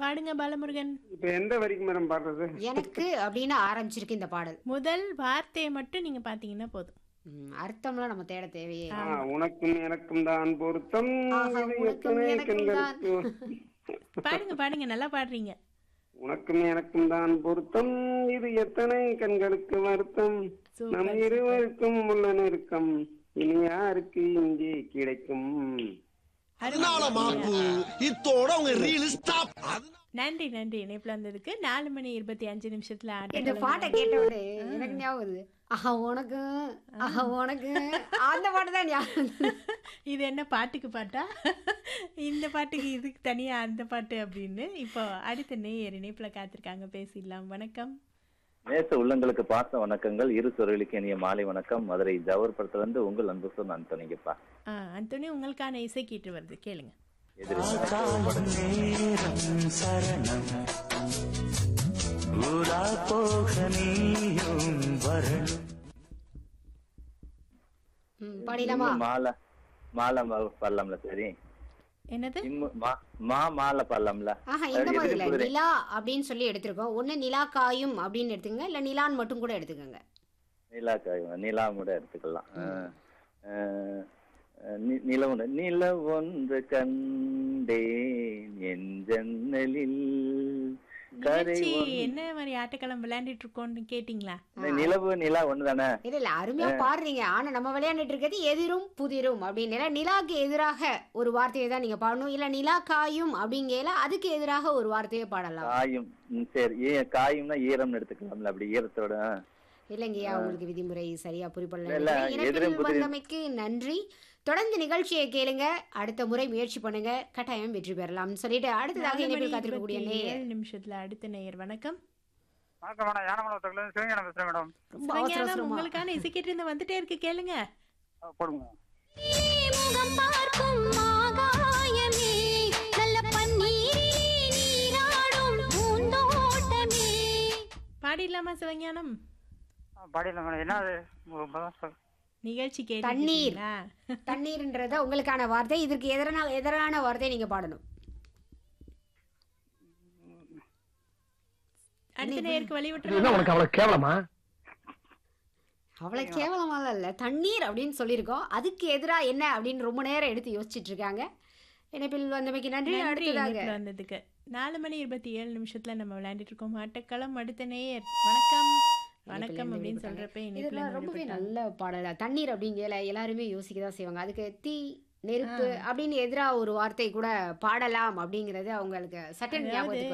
பாடுங்க பாலமுருகன் இப்ப எந்த வரைக்கும் மேடம் பாடுறது எனக்கு அப்படின்னு ஆரம்பிச்சிருக்கு இந்த பாடல் முதல் வார்த்தையை மட்டும் நீங்க பாத்தீங்கன்னா போதும் ம், அர்த்தம்லாம் நம்ம தேட தேவையே ஆ, உனக்கும் எனக்கும் தான் பொருத்தம் ஆஹா, இது உனக்கும் எத்தனை எனக்கும் தான். கண்களுக்கு பாடுங்க பாடுங்க நல்லா பாடுறீங்க உனக்கும் எனக்கும் தான் பொருத்தம் இது எத்தனை கண்களுக்கு வருத்தம் சூப்பர், நம் இருவருக்கும் உள்ள நெருக்கம் இனி யாருக்கு இங்கே கிடைக்கும் அதனால மாப்பு இத்தோட உங்க ரீல் ஸ்டாப் நன்றி நன்றி இணைப்புல வந்ததுக்கு நாலு மணி இருபத்தி அஞ்சு நிமிஷத்துல இந்த ஆட்டம் பாட்டை கேட்டவுடனே எனக்கு ஞாபகம் வருது ஆஹா உனக்கு ஆஹா உனக்கு அந்த பாட்டு தான் ஞாபகம் வந்தது. இது என்ன பாட்டுக்கு பாட்டா இந்த பாட்டுக்கு இதுக்கு தனியா அந்த பாட்டு அப்படின்னு இப்போ அடுத்த நேயர் இணைப்புல காத்திருக்காங்க பேசிடலாம் வணக்கம் நேச உள்ளங்களுக்கு பாச வணக்கங்கள் இரு சொற்களுக்கு இனிய மாலை வணக்கம் மதுரை ஜவஹர் படத்துல இருந்து உங்கள் அன்பு சொன்ன அந்தோனிங்கப்பா ஆ அந்தோனி உங்களுக்கான இசை கீட்டு வருது கேளுங்க எதிரி நேரம் சரணம் ஊரா போக நீயும் வரணும் ம், பாடிடலாமா மாலை மாலை மா- பாடலாம்ல சரி என்னது இம்மு- மா- மா மாலை பாடலாம்ல ஆஹா இந்த எதிரி மாதிரி இல்ல குதிரை. நிலா அப்படின்னு சொல்லி எடுத்திருக்கோம் ஒண்ணு நிலா காயும் அப்படின்னு எடுத்துக்கங்க இல்ல நிலான்னு மட்டும் கூட எடுத்துக்கோங்க நிலா காயும் நிலா கூட எடுத்துக்கலாம் அஹ், அஹ், நி- நிலவுண்டு நில ஒன்று கண்டேன் என் ஜன்னலில் கரை நிகழ்ச்சி ஒன்று- என்ன மாதிரி ஆட்டக்களம் விளையாண்டுட்டு இருக்கோம்னு கேட்டிங்களா இந்த நிலவு நிலா ஒண்ணுதானே இல்ல இல்ல அருமையா பாடுறீங்க ஆனா நம்ம விளையாண்டுட்டு இருக்கிறது எதிரும் புதிரும் அப்படின்னு நிலாக்கு எதிராக ஒரு வார்த்தையை தான் நீங்க பாடணும் இல்ல நிலா காயும் அப்படிங்கல அதுக்கு எதிராக ஒரு வார்த்தையை பாடலாம் காயும் ம், சரி ஏ காயும்னா ஈரம்னு எடுத்துக்கலாம்ல அப்படி ஈரத்தோட இல்லைங்கய்யா உங்களுக்கு விதிமுறை சரியா புரிப்படல இல்ல, நினைக்கிறேன். எதிரும் இணைப்பில் புதிரும். வந்தமைக்கு நன்றி தொடர்ந்து நிகழ்ச்சியை கேளுங்க அடுத்த முறை முயற்சி பண்ணுங்க கட்டாயம் வெற்றி பெறலாம் சொல்லிட்டு அடுத்ததாக நாலு மணி இணைப்பில் காத்திருக்கக்கூடிய இருபத்தி நேயர் ஏழு நிமிஷத்துல அடுத்த நேயர் வணக்கம் வணக்கம் மேடம் யானமலத்துல சிவஞானம் பேசுறேன் மேடம் ரொம்ப அவசர சிவஞானம், அவசரமா. உங்களுக்கான இசை கீட்டு இருந்து வந்துட்டே இருக்கு கேளுங்க ஆ, போடுங்க முகம் பார்க்கும் ஆகாயமே நல்ல பன்னீரிலே நீராடும் பூந்தோட்டமே பாடிடலாமா சிவஞானம் ஆ, பாடிடலாம் மேடம் என்ன அது உங்க பதம் சொல். நிகழ்ச்சி தண்ணீர். கேட்டீங்களா தண்ணீர்ன்றத உங்களுக்கான வார்த்தை இதற்கு எதிரான எதிரான வார்த்தை நீங்க பாடணும் அடுத்த நேயருக்கு வழி என்ன விட்டுருங்க உனக்கு அவ்வளவு கேவலமா அவ்வளவு கேவலமாக இல்ல தண்ணீர் அப்படின்னு சொல்லியிருக்கோம் அதுக்கு எதிரா என்ன அப்படின்னு ரொம்ப நேரம் எடுத்து யோசிச்சுட்டு இருக்காங்க இணைப்பில் வந்தமைக்கு நன்றி நன்றி அடுத்ததாக இணைப்புல வந்ததுக்கு நாலு மணி இருபத்தி ஏழு நிமிஷத்துல நம்ம விளையாண்டுட்டு இருக்கோம் ஆட்டக்களம் அடுத்த நேயர் வணக்கம் வணக்கம் அப்படின்னு சொல்றப்ப இணைப்புல இதெல்லாம் ரொம்பவே நுழைவுட்டாங்க. நல்ல பாடல தண்ணீர் அப்படிங்கல எல்லாருமே யோசிக்க தான் செய்வாங்க அதுக்கு தீ நெருப்பு அப்படின்னு எதிரா ஒரு வார்த்தை கூட பாடலாம் அப்படிங்கறது அவங்களுக்கு சட்டன் அதாவது ஞாபகத்துக்கு